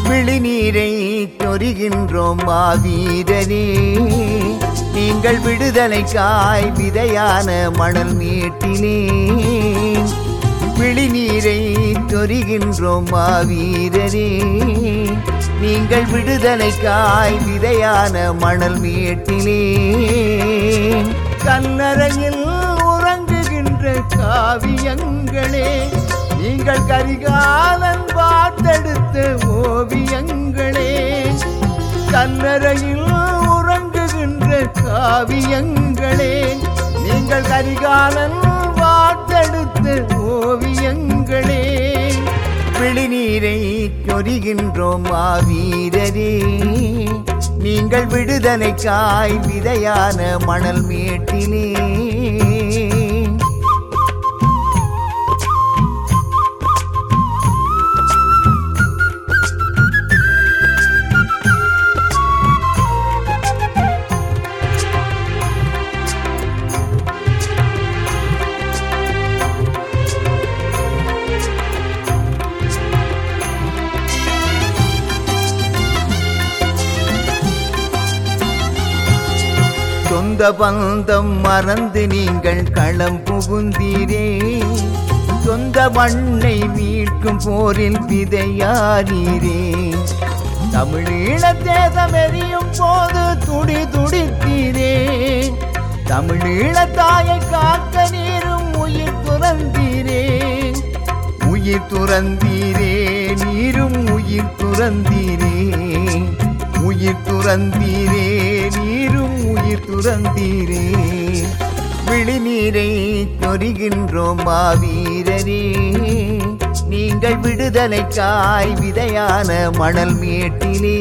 விழிநீரை சொரிகின்றோம் மாவீரரே நீங்கள் விடுதலைக்காய் விதையான மணல் மேட்டிலே விழிநீரை சொரிகின்றோம் மாவீரரே நீங்கள் விடுதலைக்காய் விதையான மணல் மேட்டிலே கல்லறையில் உறங்குகின்ற காவியங்களே நீங்கள் கரிகாலன் வாட்டெடுத்த ஓவியங்களே கல்லறையில் உறங்குகின்ற காவியங்களே நீங்கள் கரிகாலன் வாட்டெடுத்த ஓவியங்களே விழிநீரை சொரிகின்றோம் மாவீரரே நீங்கள் விடுதலைக்காய் விதையான மணல் மேட்டிலே சொந்த பந்தம் மறந்து நீங்கள் களம் புகுந்தீரே சொந்த மண்ணை மீட்கும் போரில் விதையாரீரே தமிழீழ தேசம் எரியும் போது துடி துடித்தீரே தமிழீழ தாயை காக்க நீரும் உயிர் துறந்தீரே உயிர் துறந்தீரே நீரும் உயிர் துறந்தீரே உயிர் துறந்தீரே நீரும் உயிர் துறந்தீரே விழிநீரை சொரிகின்றோம் மாவீரரே நீங்கள் விடுதலைக்காய் விதையான மணல் மேட்டிலே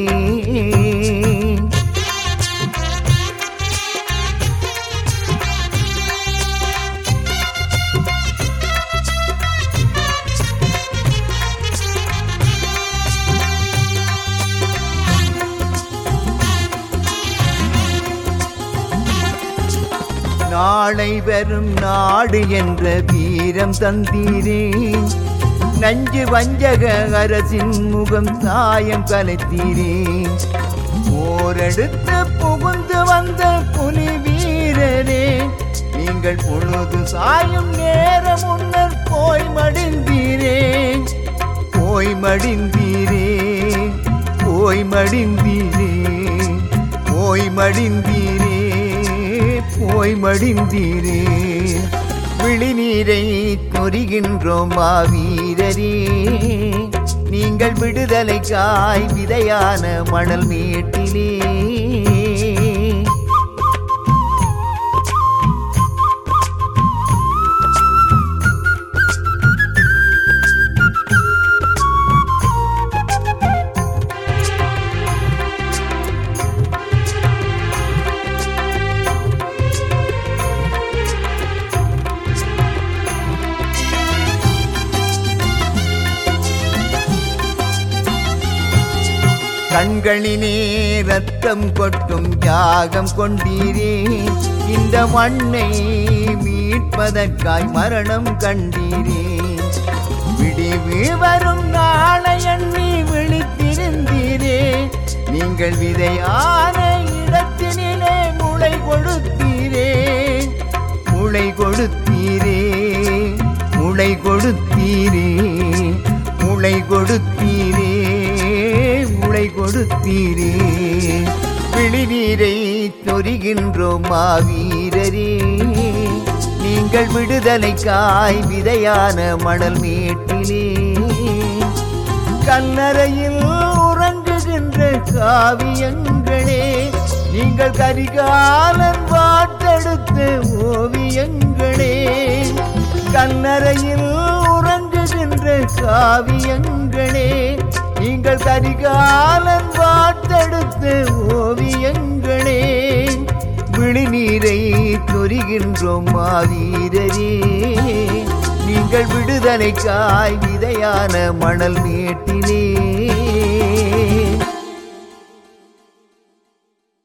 நாளை வரும் நாடு என்ற வீரம் தந்தீரே நஞ்சு வஞ்சக அரசின் முகம் சாயம் கலைத்தீரே போரெடுத்து புகுந்து வந்த புலி வீரரே நீங்கள் பொழுது சாயும் நேரம் முன்னர் போய் மடிந்தீரே போய் மடிந்தீரே போய் மடிந்தீரே போய் மடிந்தீரே போய் மடிந்தீரே விழிநீரை சொரிகின்றோம் மாவீரரே நீங்கள் விடுதலைக்காய் விதையான மணல் மேட்டிலே கண்களிலே ரத்தம் கொட்டும் தியாகம் கொண்டீரே இந்த மண்ணை மீட்பதற்காய் மரணம் கண்டீரே விடிவு வரும் நாளை எண்ணி விழித்திருந்தீரே நீங்கள் விதையான இடத்தினிலே முளை கொடுத்தீரே முளை கொடுத்தீரே முளை கொடுத்தீரே முளை கொடுத்தீரே முளை கொடுத்தீரே விழிநீரை சொரிகின்றோம் மாவீரரே நீங்கள் விடுதலைக்காய் விதையான மணல் மேட்டிலே கல்லறையில் உறங்குகின்ற காவியங்களே நீங்கள் கரிகாலன் வாட்டெடுத்த ஓவியங்களே கல்லறையில் உறங்குகின்ற காவியங்களே நீங்கள் கரிகாலன் வாட்டெடுத்த ஓவியங்களே விழிநீரை சொரிகின்றோம் மாவீரரே நீங்கள் விடுதலைக்காய் விதையான மணல் மேட்டிலே